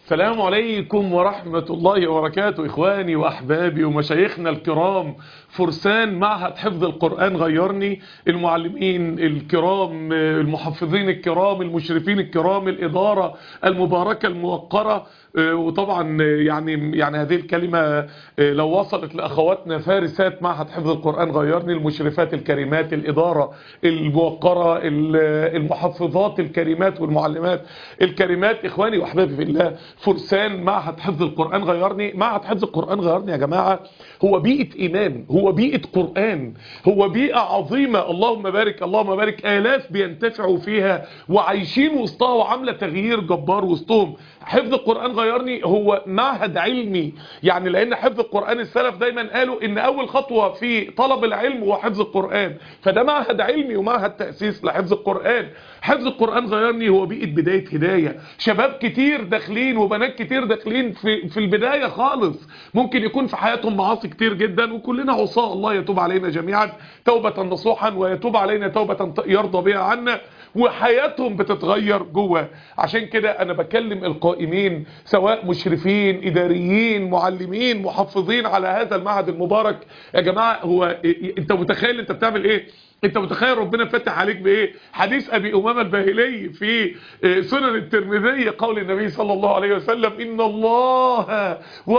السلام عليكم ورحمة الله وبركاته إخواني وأحبابي ومشايخنا الكرام فرسان معهد حفظ القرآن غيرني المعلمين الكرام المحفظين الكرام المشرفين الكرام الإدارة المباركة الموقرة وطبعا يعني يعني هذه الكلمة لو وصلت لأخواتنا فارسات معهد حفظ القرآن غيرني المشرفات الكريمات الإدارة الموقرة المحفظات الكريمات والمعلمات الكريمات إخواني وأحبابي في الله فرسان معهد حفظ القرآن غيرني معهد حفظ القرآن غيرني يا جماعة هو بيئة إيمان هو بيئة قرآن هو بيئة عظيمة اللهم بارك اللهم بارك آلاف بينتفعوا فيها وعايشين وسطها وعاملة تغيير جبار وسطهم حفظ القرآن غيرني هو معهد علمي يعني لأن حفظ القرآن السلف دايما قالوا إن أول خطوة في طلب العلم هو حفظ القرآن فده معهد علمي ومعهد تأسيس لحفظ القرآن حفظ القرآن غيرني هو بيئة بداية هداية شباب كتير داخلين وبنات كتير داخلين في, في البداية خالص ممكن يكون في حياتهم معاصي كتير جدا وكلنا عصاة الله يتوب علينا جميعا توبة نصوحا ويتوب علينا توبة يرضى بها عنا وحياتهم بتتغير جوه عشان كده انا بكلم القائمين سواء مشرفين اداريين معلمين محفظين على هذا المعهد المبارك يا جماعة هو انت متخيل انت بتعمل ايه انت متخيل ربنا فتح عليك بايه حديث ابي امامه الباهلي في سنن الترمذي قول النبي صلى الله عليه وسلم ان الله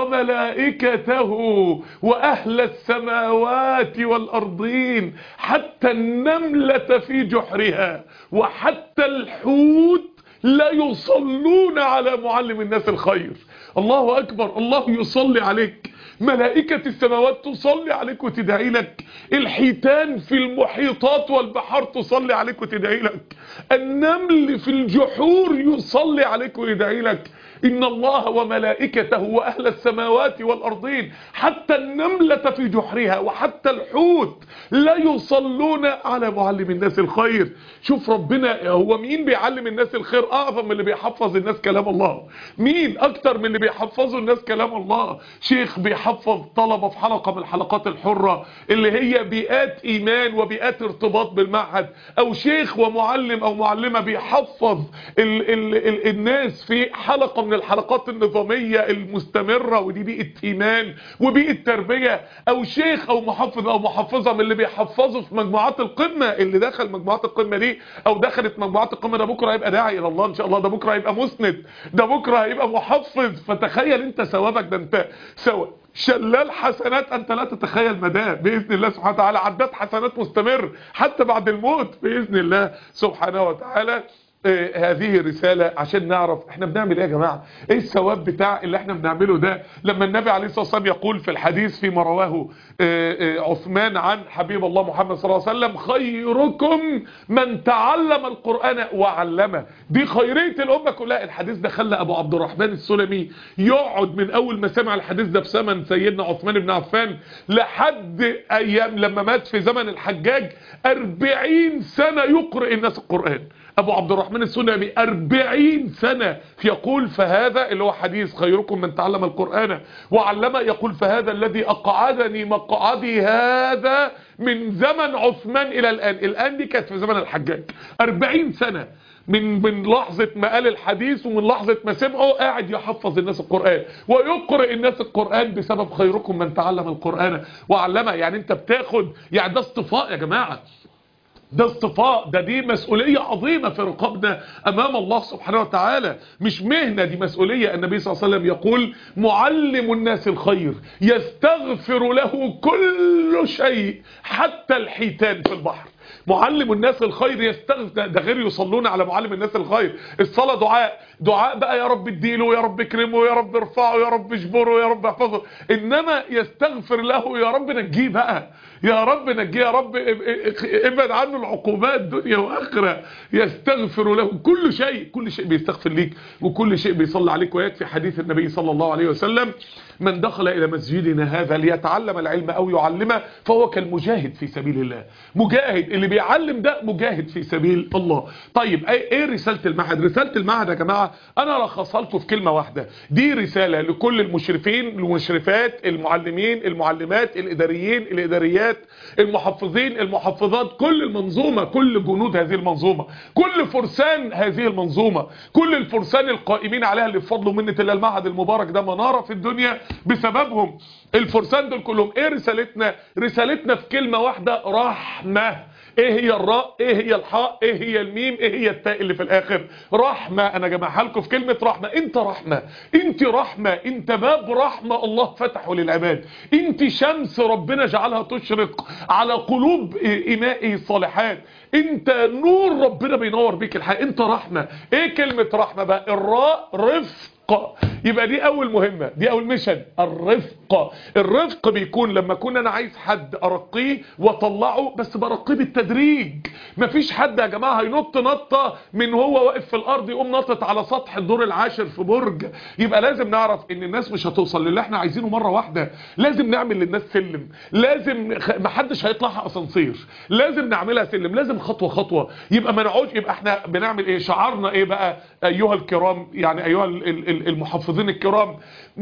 وملائكته واهل السماوات والارضين حتى النمله في جحرها وحتى الحوت لا يصلون على معلم الناس الخير الله اكبر الله يصلي عليك ملائكة السماوات تصلي عليك وتدعي لك الحيتان في المحيطات والبحار تصلي عليك وتدعي لك النمل في الجحور يصلي عليك ويدعي لك إن الله وملائكته وأهل السماوات والأرضين حتى النملة في جحرها وحتى الحوت لا يصلون على معلم الناس الخير شوف ربنا هو مين بيعلم الناس الخير أعظم من اللي بيحفظ الناس كلام الله مين أكتر من اللي بيحفظوا الناس كلام الله شيخ بيحفظ طلبة في حلقة من الحلقات الحرة اللي هي بيئات إيمان وبيئات ارتباط بالمعهد أو شيخ ومعلم أو معلمة بيحفظ ال ال ال الناس في حلقة من الحلقات النظامية المستمرة ودي بيئة إيمان وبيئة تربية أو شيخ أو محفظ أو محفظة من اللي بيحفظوا في مجموعات القمة اللي دخل مجموعات القمة دي أو دخلت مجموعات القمة ده بكرة هيبقى داعي إلى الله إن شاء الله ده بكرة هيبقى مسند ده بكرة هيبقى محفظ فتخيل أنت ثوابك ده أنت سوا شلال حسنات أنت لا تتخيل مداه بإذن الله سبحانه وتعالى عدات حسنات مستمر حتى بعد الموت بإذن الله سبحانه وتعالى آه هذه رسالة عشان نعرف احنا بنعمل ايه يا جماعة ايه الثواب بتاع اللي احنا بنعمله ده لما النبي عليه الصلاة والسلام يقول في الحديث فيما رواه آه آه عثمان عن حبيب الله محمد صلى الله عليه وسلم خيركم من تعلم القرآن وعلمه دي خيرية الأمة كلها الحديث ده خلى أبو عبد الرحمن السلمي يقعد من أول ما سمع الحديث ده في زمن سيدنا عثمان بن عفان لحد أيام لما مات في زمن الحجاج أربعين سنة يقرأ الناس القرآن ابو عبد الرحمن السنبي أربعين سنة يقول فهذا اللي هو حديث خيركم من تعلم القرآن وعلم يقول فهذا الذي أقعدني مقعدي هذا من زمن عثمان إلى الآن الآن دي كانت في زمن الحجاج أربعين سنة من من لحظة ما قال الحديث ومن لحظة ما سمعه قاعد يحفظ الناس القرآن ويقرأ الناس القرآن بسبب خيركم من تعلم القرآن وعلمه يعني انت بتاخد يعني ده اصطفاء يا جماعة ده اصطفاء ده دي مسؤولية عظيمة في رقابنا أمام الله سبحانه وتعالى مش مهنة دي مسؤولية النبي صلى الله عليه وسلم يقول معلم الناس الخير يستغفر له كل شيء حتى الحيتان في البحر معلم الناس الخير يستغفر ده غير يصلون على معلم الناس الخير الصلاة دعاء دعاء بقى يا رب اديله يا رب اكرمه يا رب ارفعه يا رب اجبره يا رب احفظه انما يستغفر له يا رب نجيه بقى يا رب نجيه يا رب ابعد عنه العقوبات دنيا واخره يستغفر له كل شيء كل شيء بيستغفر ليك وكل شيء بيصلي عليك ويكفي حديث النبي صلى الله عليه وسلم من دخل الى مسجدنا هذا ليتعلم العلم او يعلمه فهو كالمجاهد في سبيل الله مجاهد اللي بيعلم ده مجاهد في سبيل الله طيب ايه إيه رسالة المعهد رسالة المعهد يا جماعة انا لخصها لكم في كلمة واحدة دي رسالة لكل المشرفين المشرفات المعلمين المعلمات الاداريين الاداريات المحفظين المحفظات كل المنظومة كل جنود هذه المنظومة كل فرسان هذه المنظومة كل الفرسان القائمين عليها اللي بفضل ومنة الله المعهد المبارك ده منارة في الدنيا بسببهم الفرسان دول كلهم ايه رسالتنا رسالتنا في كلمة واحدة رحمة ايه هي الراء ايه هي الحاء ايه هي الميم ايه هي التاء اللي في الاخر رحمة انا جمعها لكم في كلمة رحمة انت رحمة انت رحمة انت باب رحمة الله فتحه للعباد انت شمس ربنا جعلها تشرق على قلوب إمائه الصالحات انت نور ربنا بينور بيك الحياة انت رحمة ايه كلمة رحمة بقى الراء رفق يبقى دي اول مهمة دي اول ميشن الرفق الرفق بيكون لما اكون انا عايز حد ارقيه واطلعه بس برقيه بالتدريج مفيش حد يا جماعة هينط نطة من هو واقف في الارض يقوم نطت على سطح الدور العاشر في برج يبقى لازم نعرف ان الناس مش هتوصل للي احنا عايزينه مرة واحدة لازم نعمل للناس سلم لازم خ- محدش هيطلعها اسانسير لازم نعملها سلم لازم خطوة خطوة يبقى ما نقعدش يبقى احنا بنعمل ايه شعارنا ايه بقى ايها الكرام يعني ايها ال- ال- ال- المحفظين الكرام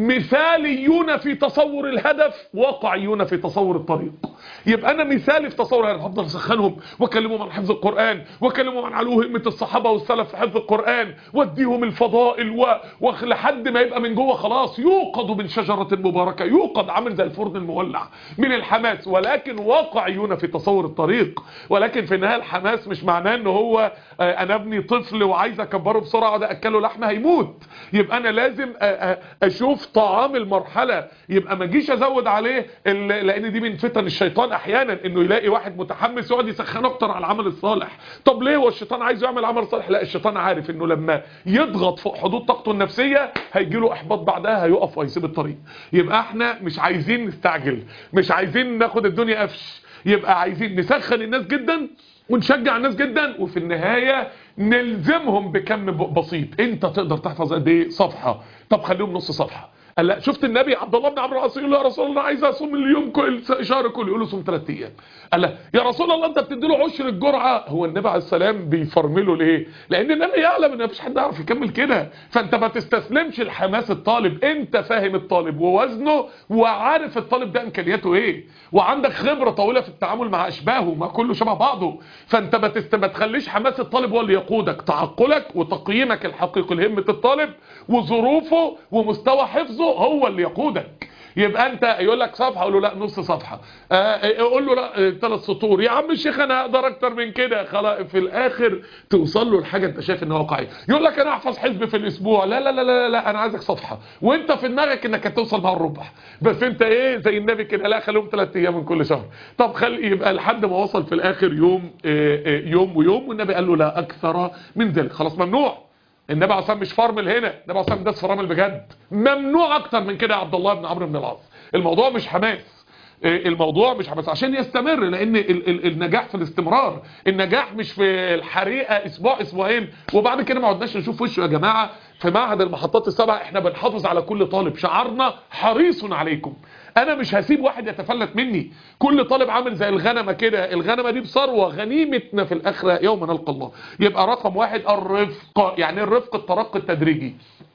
مثاليون في تصور الهدف واقعيون في تصور الطريق يبقى انا مثالي في تصور الهدف هفضل اسخنهم واكلمهم عن حفظ القران واكلمهم عن علو همه الصحابه والسلف في حفظ القران واديهم الفضائل و... وخ- لحد ما يبقى من جوه خلاص يوقد من شجره مباركه يوقد عامل زي الفرن المولع من الحماس ولكن واقعيون في تصور الطريق ولكن في النهايه الحماس مش معناه ان هو آه، انا ابني طفل وعايز اكبره بسرعه وده اكله لحمه هيموت يبقى انا لازم آه، آه، اشوف طعام المرحله يبقى ما اجيش ازود عليه ال- لان دي من فتن الشيطان احيانا انه يلاقي واحد متحمس يقعد يسخنه اكتر على العمل الصالح طب ليه هو الشيطان عايز يعمل عمل صالح لا الشيطان عارف انه لما يضغط فوق حدود طاقته النفسيه هيجي له احباط بعدها هيقف ويسيب الطريق يبقى احنا مش عايزين نستعجل مش عايزين ناخد الدنيا قفش يبقى عايزين نسخن الناس جدا ونشجع الناس جدا وفي النهاية نلزمهم بكم ب- بسيط انت تقدر تحفظ قد ايه صفحة طب خليهم نص صفحة قال لا شفت النبي عبد الله بن عمرو العاص يقول له يا رسول الله عايز اصوم اليوم كل شهر كله يقول له صوم ثلاث ايام قال لا يا رسول الله انت بتدي له عشر الجرعه هو النبي عليه السلام بيفرمله ليه لان النبي يعلم ان مفيش حد يعرف يكمل كده فانت ما تستسلمش لحماس الطالب انت فاهم الطالب ووزنه وعارف الطالب ده امكانياته ايه وعندك خبره طويله في التعامل مع اشباهه ما كله شبه بعضه فانت ما تست... ما تخليش حماس الطالب هو اللي يقودك تعقلك وتقييمك الحقيقي لهمه الطالب وظروفه ومستوى حفظه هو اللي يقودك يبقى انت يقول لك صفحه اقول له لا نص صفحه آه يقول له لا ثلاث سطور يا عم الشيخ انا اقدر اكتر من كده خلاص في الاخر توصل له الحاجه انت شايف انها واقعيه يقول لك انا احفظ حزب في الاسبوع لا لا لا لا, لا انا عايزك صفحه وانت في دماغك انك هتوصل مع الربع بس انت ايه زي النبي كده لا خليهم ثلاث ايام من كل شهر طب خلي يبقى لحد ما وصل في الاخر يوم آه آه يوم ويوم والنبي قال له لا اكثر من ذلك خلاص ممنوع النبي عليه الصلاه مش فرمل هنا النبي عليه الصلاه ده فرمل بجد ممنوع اكتر من كده يا عبد الله بن عمرو بن العاص الموضوع مش حماس إيه الموضوع مش حماس عشان يستمر لان ال ال النجاح في الاستمرار النجاح مش في الحريقه اسبوع اسبوعين وبعد كده ما عدناش نشوف وشه يا جماعه في معهد المحطات السبعه احنا بنحافظ على كل طالب شعارنا حريص عليكم انا مش هسيب واحد يتفلت مني كل طالب عامل زي الغنمه كده الغنمه دي بثروه غنيمتنا في الاخره يوم نلقى الله يبقى رقم واحد الرفق يعني الرفق الترقي التدريجي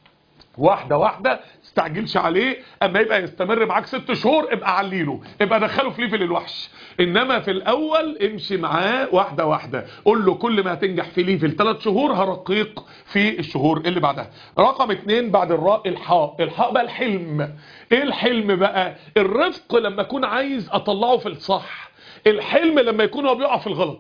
واحدة واحدة استعجلش عليه اما يبقى يستمر معاك ست شهور ابقى عليله ابقى دخله في ليفل الوحش انما في الاول امشي معاه واحدة واحدة قول له كل ما هتنجح في ليفل ثلاث شهور هرقيق في الشهور اللي بعدها رقم اتنين بعد الراء الحاء الحاء بقى الحلم ايه الحلم بقى الرفق لما اكون عايز اطلعه في الصح الحلم لما يكون هو بيقع في الغلط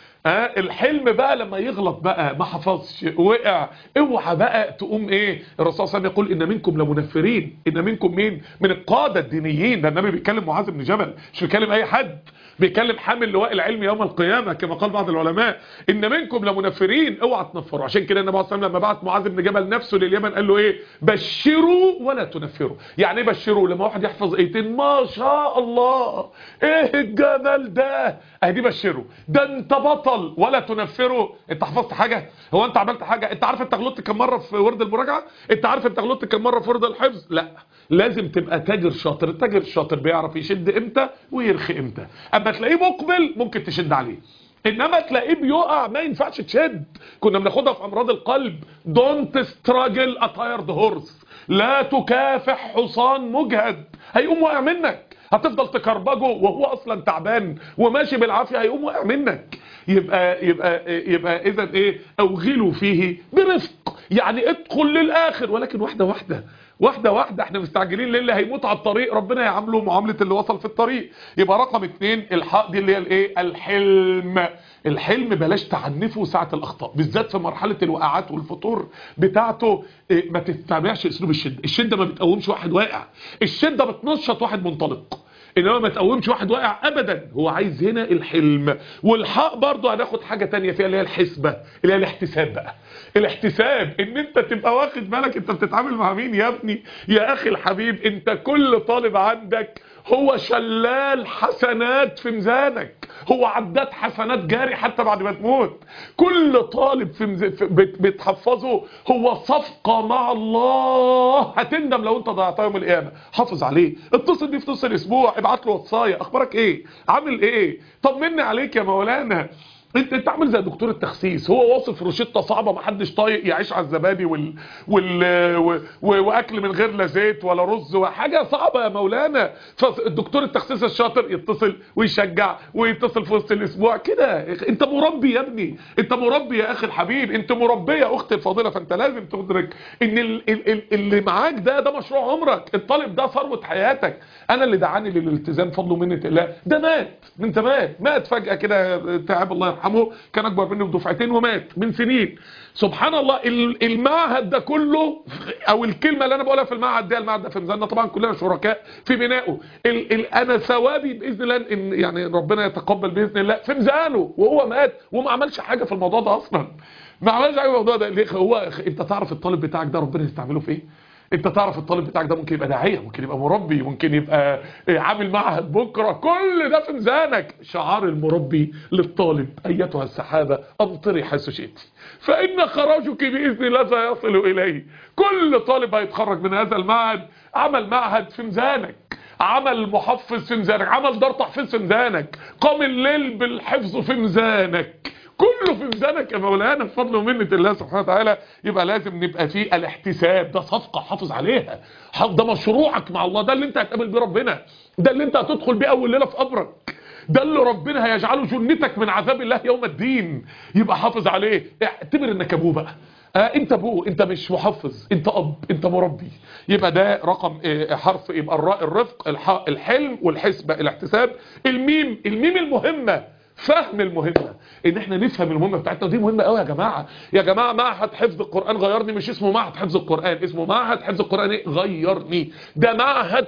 ها الحلم بقى لما يغلط بقى ما حفظش وقع اوعى بقى تقوم ايه الرسول صلى الله عليه وسلم يقول ان منكم لمنفرين ان منكم مين من القاده الدينيين ده النبي بيتكلم معاذ بن جبل مش بيتكلم اي حد بيكلم حامل لواء العلم يوم القيامه كما قال بعض العلماء ان منكم لمنفرين اوعى تنفروا عشان كده النبي صلى الله عليه وسلم لما بعت معاذ بن جبل نفسه لليمن قال له ايه بشروا ولا تنفروا يعني ايه بشروا لما واحد يحفظ ايتين ما شاء الله ايه الجمال ده اهدي بشروا ده انت بطل ولا تنفروا انت حفظت حاجه هو انت عملت حاجه انت عارف انت غلطت كم مره في ورد المراجعه انت عارف انت غلطت كم مره في ورد الحفظ لا لازم تبقى تاجر شاطر التاجر الشاطر بيعرف يشد امتى ويرخي امتى اما تلاقيه مقبل ممكن تشد عليه انما تلاقيه بيقع ما ينفعش تشد كنا بناخدها في امراض القلب دونت ستراجل اتايرد هورس لا تكافح حصان مجهد هيقوم واقع منك هتفضل تكربجه وهو اصلا تعبان وماشي بالعافيه هيقوم واقع منك يبقى يبقى يبقى اذا ايه اوغلوا فيه برفق يعني ادخل للاخر ولكن واحده واحده واحدة واحدة احنا مستعجلين للي هيموت على الطريق ربنا يعامله معاملة اللي وصل في الطريق يبقى رقم اتنين الحق دي اللي هي الايه الحلم الحلم بلاش تعنفه ساعة الاخطاء بالذات في مرحلة الوقعات والفطور بتاعته إيه ما تتبعش اسلوب الشدة الشدة ما بتقومش واحد واقع الشدة بتنشط واحد منطلق انما ما تقومش واحد واقع ابدا هو عايز هنا الحلم والحق برضه هناخد حاجة تانية فيها اللي هي الحسبة اللي هي الاحتساب بقى الاحتساب ان انت تبقى واخد بالك انت بتتعامل مع مين يا ابني يا اخي الحبيب انت كل طالب عندك هو شلال حسنات في ميزانك هو عداد حسنات جاري حتى بعد ما تموت كل طالب في مز... في بت... بتحفظه هو صفقة مع الله هتندم لو انت ضيعتها يوم القيامة حافظ عليه اتصل بيه في نص الاسبوع ابعت له وصاية اخبارك ايه عامل ايه طمني عليك يا مولانا انت انت عامل زي دكتور التخسيس هو واصف روشته صعبه ما حدش طايق يعيش على الزبادي وال... وال... و... و... واكل من غير لا زيت ولا رز وحاجه صعبه يا مولانا فالدكتور التخسيس الشاطر يتصل ويشجع ويتصل في وسط الاسبوع كده انت مربي يا ابني انت مربي يا اخي الحبيب انت مربيه يا اختي الفاضله فانت لازم تدرك ان ال... ال... ال... اللي معاك ده ده مشروع عمرك الطالب ده ثروه حياتك انا اللي دعاني للالتزام فضل ومنه الله ده مات من زمان مات فجاه كده تعب الله يرحمه كان اكبر مني بدفعتين ومات من سنين سبحان الله المعهد ده كله او الكلمه اللي انا بقولها في المعهد ده المعهد ده في ميزاننا طبعا كلنا شركاء في بنائه ال ال انا ثوابي باذن الله ان يعني ربنا يتقبل باذن الله في ميزانه وهو مات وما عملش حاجه في الموضوع ده اصلا ما عملش حاجه في الموضوع ده ليه هو انت تعرف الطالب بتاعك ده ربنا يستعمله في ايه انت تعرف الطالب بتاعك ده ممكن يبقى داعيه ممكن يبقى مربي ممكن يبقى عامل معهد بكره كل ده في ميزانك شعار المربي للطالب ايتها السحابه امطري حيث شئت فان خراجك باذن الله سيصل اليه كل طالب هيتخرج من هذا المعهد عمل معهد في ميزانك عمل محفظ في ميزانك عمل دار تحفيظ في ميزانك قام الليل بالحفظ في ميزانك كله في ميزانك يا مولانا بفضل ومنة الله سبحانه وتعالى يبقى لازم نبقى فيه الاحتساب ده صفقة حافظ عليها ده مشروعك مع الله ده اللي انت هتقابل بيه ربنا ده اللي انت هتدخل بيه اول ليلة في قبرك ده اللي ربنا هيجعله جنتك من عذاب الله يوم الدين يبقى حافظ عليه اعتبر انك ابوه بقى آه انت ابوه انت مش محفظ انت اب انت مربي يبقى ده رقم اه حرف يبقى الراء الرفق الحلم والحسبة الاحتساب الميم الميم المهمة فهم المهمة ان احنا نفهم المهمة بتاعتنا دي مهمة قوي يا جماعة يا جماعة معهد حفظ القرآن غيرني مش اسمه معهد حفظ القرآن اسمه معهد حفظ القرآن ايه غيرني ده معهد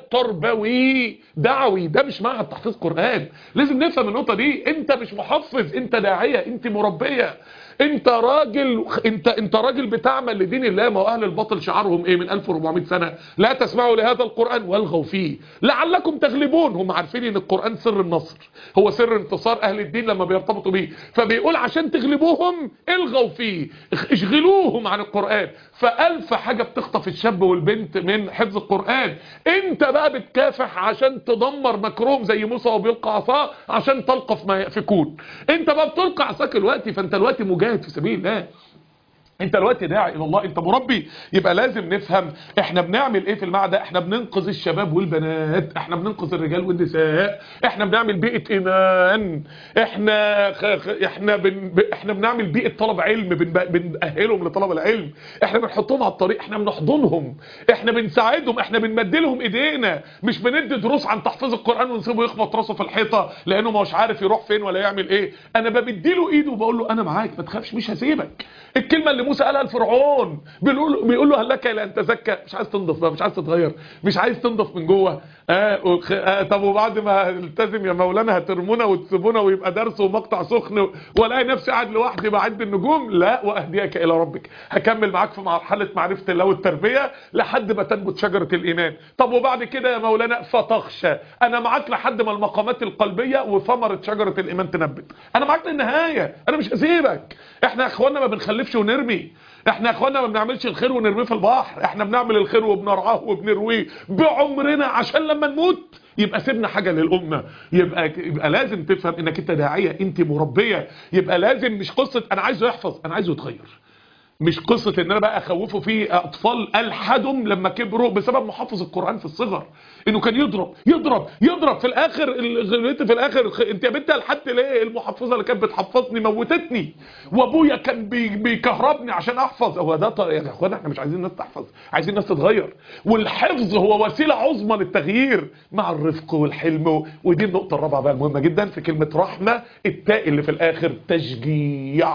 تربوي دعوي ده مش معهد تحفيظ قرآن لازم نفهم النقطة دي انت مش محفظ انت داعية انت مربية انت راجل انت انت راجل بتعمل لدين الله ما هو اهل الباطل شعارهم ايه من 1400 سنه لا تسمعوا لهذا القران والغوا فيه لعلكم تغلبون هم عارفين ان القران سر النصر هو سر انتصار اهل الدين لما بيرتبطوا بيه فبيقول عشان تغلبوهم الغوا فيه اشغلوهم عن القران فالف حاجه بتخطف الشاب والبنت من حفظ القران انت بقى بتكافح عشان تدمر مكروم زي موسى وبيلقى عصاه عشان تلقف ما يأفكون انت بقى بتلقى عصاك الوقت فانت الوقت مجاهد في سبيل الله انت الوقت داعي الى الله انت مربي يبقى لازم نفهم احنا بنعمل ايه في المعهد احنا بننقذ الشباب والبنات احنا بننقذ الرجال والنساء احنا بنعمل بيئه ايمان احنا خ... احنا بن... احنا بنعمل بيئه طلب علم بن... بنأهلهم لطلب العلم احنا بنحطهم على الطريق احنا بنحضنهم احنا بنساعدهم احنا بنمد لهم ايدينا مش بندي دروس عن تحفيظ القران ونسيبه يخبط راسه في الحيطه لانه مش عارف يروح فين ولا يعمل ايه انا بمدي له ايده وبقول له انا معاك ما تخافش مش هسيبك الكلمه اللي موسى قالها لفرعون بيقول بيقول له هل لك الى ان تزكى مش عايز تنضف بقى مش عايز تتغير مش عايز تنضف من جوه آه, وخ... آه طب وبعد ما التزم يا مولانا هترمونا وتسيبونا ويبقى درس ومقطع سخن والاقي نفسي قاعد لوحدي بعد النجوم لا واهديك الى ربك هكمل معاك في مرحله معرفه الله والتربيه لحد ما تنبت شجره الايمان طب وبعد كده يا مولانا فتخشى انا معاك لحد ما المقامات القلبيه وثمره شجره الايمان تنبت انا معاك للنهايه انا مش هسيبك احنا يا اخوانا ما بنخلفش ونرمي تاني احنا يا اخوانا ما بنعملش الخير ونرميه في البحر احنا بنعمل الخير وبنرعاه وبنرويه بعمرنا عشان لما نموت يبقى سيبنا حاجة للأمة يبقى, يبقى لازم تفهم انك انت داعية انت مربية يبقى لازم مش قصة انا عايزه يحفظ انا عايزه يتغير مش قصة ان انا بقى اخوفه في اطفال الحدهم لما كبروا بسبب محافظ القرآن في الصغر انه كان يضرب يضرب يضرب في الاخر ال- في الاخر خ- انت يا بنت الحدت ليه المحفظة اللي كانت بتحفظني موتتني وابويا كان بي- بيكهربني عشان احفظ هو ده ط- يا اخوانا احنا مش عايزين الناس تحفظ عايزين الناس تتغير والحفظ هو وسيلة عظمى للتغيير مع الرفق والحلم و- ودي النقطة الرابعة بقى المهمة جدا في كلمة رحمة التاء اللي في الاخر تشجيع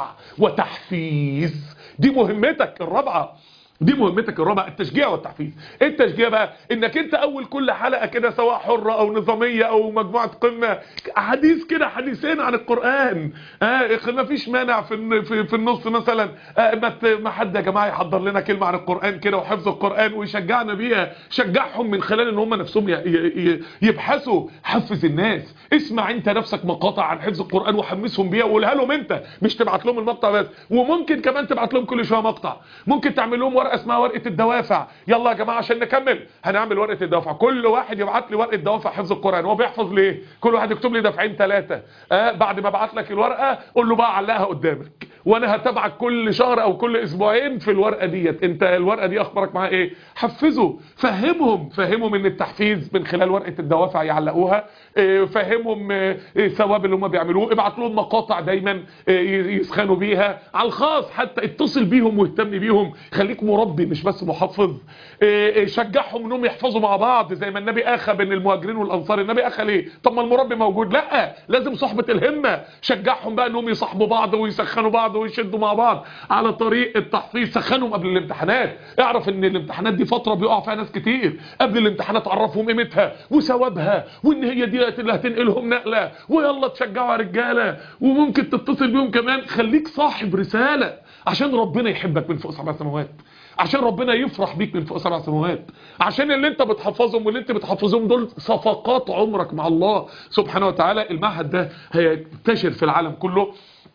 وتحفيز دي مهمتك الرابعة دي مهمتك الرابعه التشجيع والتحفيز ايه التشجيع بقى انك انت اول كل حلقه كده سواء حره او نظاميه او مجموعه قمه حديث كده حديثين عن القران اه ما فيش مانع في الن- في, في النص مثلا آه ما ت- ما حد يا جماعه يحضر لنا كلمه عن القران كده وحفظ القران ويشجعنا بيها شجعهم من خلال ان هم نفسهم ي- ي- ي- يبحثوا حفز الناس اسمع انت نفسك مقاطع عن حفظ القران وحمسهم بيها وقولها لهم انت مش تبعت لهم المقطع بس وممكن كمان تبعت لهم كل شويه مقطع ممكن تعمل لهم ورقه اسمها ورقه الدوافع يلا يا جماعه عشان نكمل هنعمل ورقه الدوافع كل واحد يبعت لي ورقه دوافع حفظ القران هو بيحفظ ليه كل واحد يكتب لي دفعين ثلاثه آه بعد ما ابعت لك الورقه قول له بقى علقها قدامك وانا هتابعك كل شهر او كل اسبوعين في الورقه ديت انت الورقه دي اخبارك معاها ايه حفزه فهمهم فهمهم ان التحفيز من خلال ورقه الدوافع يعلقوها آه، فهمهم آه، آه، الثواب اللي هم بيعملوه ابعت لهم مقاطع دايما آه، ي- يسخنوا بيها على الخاص حتى اتصل بيهم واهتم بيهم خليك مربي مش بس محفظ آه، آه، شجعهم انهم يحفظوا مع بعض زي ما النبي اخى بين المهاجرين والانصار النبي اخى ليه طب ما المربي موجود لا لازم صحبه الهمه شجعهم بقى انهم يصاحبوا بعض ويسخنوا بعض ويشدوا مع بعض على طريق التحفيظ سخنهم قبل الامتحانات اعرف ان الامتحانات دي فتره بيقع فيها ناس كتير قبل الامتحانات عرفهم قيمتها وثوابها وان هي دي اللي هتنقلهم نقله ويلا تشجعوا يا رجاله وممكن تتصل بيهم كمان خليك صاحب رساله عشان ربنا يحبك من فوق سبع سماوات عشان ربنا يفرح بيك من فوق سبع سماوات عشان اللي انت بتحفظهم واللي انت بتحفظهم دول صفقات عمرك مع الله سبحانه وتعالى المعهد ده هينتشر في العالم كله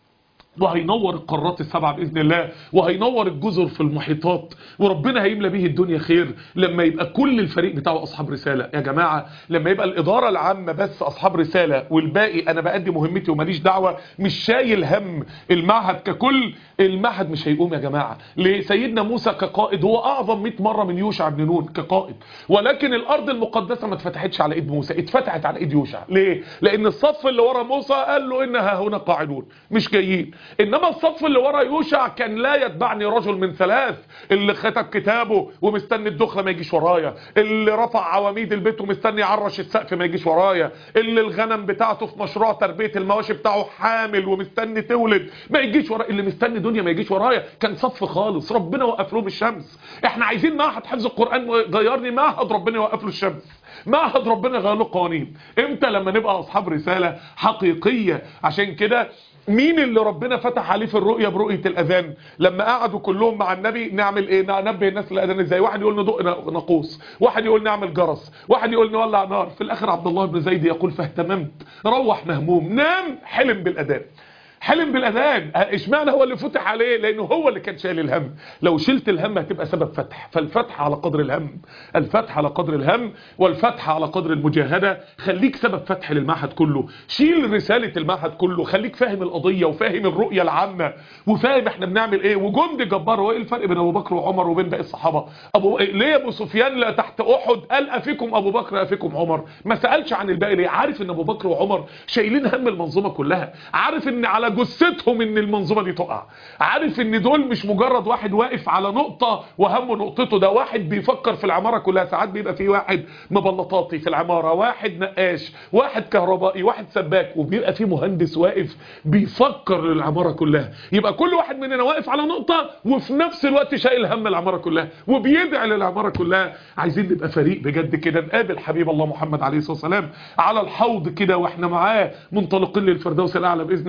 وهينور القارات السبعة بإذن الله وهينور الجزر في المحيطات وربنا هيملى به الدنيا خير لما يبقى كل الفريق بتاعه أصحاب رسالة يا جماعة لما يبقى الإدارة العامة بس أصحاب رسالة والباقي أنا بأدي مهمتي وماليش دعوة مش شايل هم المعهد ككل المعهد مش هيقوم يا جماعة ليه سيدنا موسى كقائد هو أعظم 100 مرة من يوشع بن نون كقائد ولكن الأرض المقدسة ما اتفتحتش على إيد موسى اتفتحت على إيد يوشع ليه لأن الصف اللي ورا موسى قال له إنها هنا قاعدون مش جايين انما الصف اللي ورا يوشع كان لا يتبعني رجل من ثلاث اللي ختم كتابه ومستني الدخله ما يجيش ورايا اللي رفع عواميد البيت ومستني يعرش السقف ما يجيش ورايا اللي الغنم بتاعته في مشروع تربيه المواشي بتاعه حامل ومستني تولد ما يجيش ورايا اللي مستني دنيا ما يجيش ورايا كان صف خالص ربنا وقف لهم الشمس احنا عايزين معهد حفظ القران غيرني معهد ربنا يوقف له الشمس معهد ربنا يغير له قوانين امتى لما نبقى اصحاب رساله حقيقيه عشان كده مين اللي ربنا فتح عليه في الرؤية برؤية الأذان لما قعدوا كلهم مع النبي نعمل ايه ننبه الناس للأذان ازاي واحد يقول ندق ناقوس واحد يقول نعمل جرس واحد يقول نولع نار في الآخر عبد الله بن زيد يقول فاهتممت روح مهموم نام حلم بالأذان حلم بالاذان اشمعنى هو اللي فتح عليه لانه هو اللي كان شايل الهم لو شلت الهم هتبقى سبب فتح فالفتح على قدر الهم الفتح على قدر الهم والفتح على قدر المجاهده خليك سبب فتح للمعهد كله شيل رساله المعهد كله خليك فاهم القضيه وفاهم الرؤيه العامه وفاهم احنا بنعمل ايه وجند جبار هو ايه الفرق بين ابو بكر وعمر وبين باقي الصحابه ابو ليه ابو سفيان لا تحت احد قال افيكم ابو بكر افيكم عمر ما سالش عن الباقي ليه عارف ان ابو بكر وعمر شايلين هم المنظومه كلها عارف ان على جثتهم ان المنظومه دي تقع عارف ان دول مش مجرد واحد واقف على نقطه وهمه نقطته ده واحد بيفكر في العماره كلها ساعات بيبقى في واحد مبلطاتي في العماره واحد نقاش واحد كهربائي واحد سباك وبيبقى في مهندس واقف بيفكر للعماره كلها يبقى كل واحد مننا واقف على نقطه وفي نفس الوقت شايل هم العماره كلها وبيدعي للعماره كلها عايزين نبقى فريق بجد كده نقابل حبيب الله محمد عليه الصلاه والسلام على الحوض كده واحنا معاه منطلقين للفردوس الاعلى باذن الله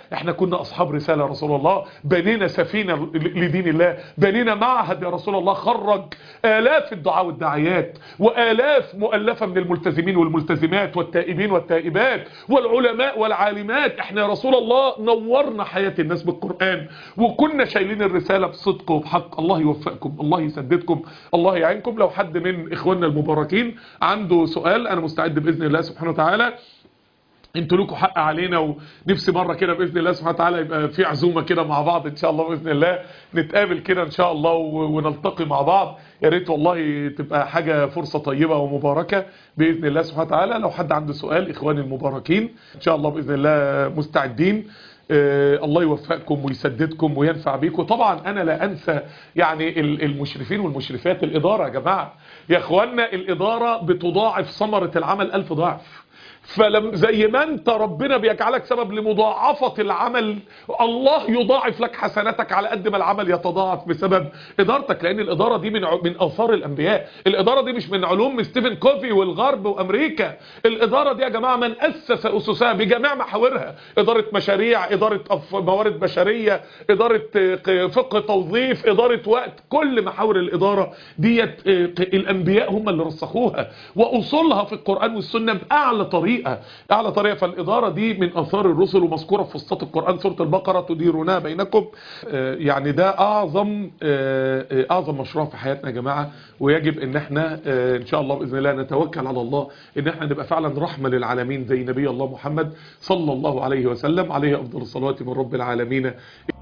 احنا كنا اصحاب رسالة يا رسول الله بنينا سفينة ل- لدين الله بنينا معهد يا رسول الله خرج آلاف الدعاء والداعيات وآلاف مؤلفة من الملتزمين والملتزمات والتائبين والتائبات والعلماء والعالمات احنا يا رسول الله نورنا حياة الناس بالقرآن وكنا شايلين الرسالة بصدق وبحق الله يوفقكم الله يسددكم الله يعينكم لو حد من اخواننا المباركين عنده سؤال انا مستعد بإذن الله سبحانه وتعالى انتوا لكم حق علينا ونفسي مره كده باذن الله سبحانه وتعالى يبقى في عزومه كده مع بعض ان شاء الله باذن الله نتقابل كده ان شاء الله و- ونلتقي مع بعض يا ريت والله تبقى حاجه فرصه طيبه ومباركه باذن الله سبحانه وتعالى لو حد عنده سؤال اخواني المباركين ان شاء الله باذن الله مستعدين آه، الله يوفقكم ويسددكم وينفع بيكم طبعا انا لا انسى يعني ال- المشرفين والمشرفات الاداره يا جماعه يا اخوانا الاداره بتضاعف ثمره العمل ألف ضعف فلم زي ما انت ربنا بيجعلك سبب لمضاعفة العمل الله يضاعف لك حسناتك على قد ما العمل يتضاعف بسبب ادارتك لان الادارة دي من ع- من اثار الانبياء الادارة دي مش من علوم ستيفن كوفي والغرب وامريكا الادارة دي يا جماعة من اسس اسسها بجميع محاورها ادارة مشاريع ادارة أف- موارد بشرية ادارة آه، ق- فقه توظيف ادارة وقت كل محاور الادارة ديت آه، ق- الانبياء هم اللي رسخوها واصولها في القرآن والسنة باعلى طريقة اعلى طريقة فالادارة دي من اثار الرسل ومذكورة في فسطاط القرآن سورة البقرة تديرونها بينكم آه، يعني ده اعظم آه، آه، اعظم مشروع في حياتنا يا جماعة ويجب ان احنا آه، ان شاء الله باذن الله نتوكل على الله ان احنا نبقى فعلا رحمة للعالمين زي نبي الله محمد صلى الله عليه وسلم عليه افضل الصلوات من رب العالمين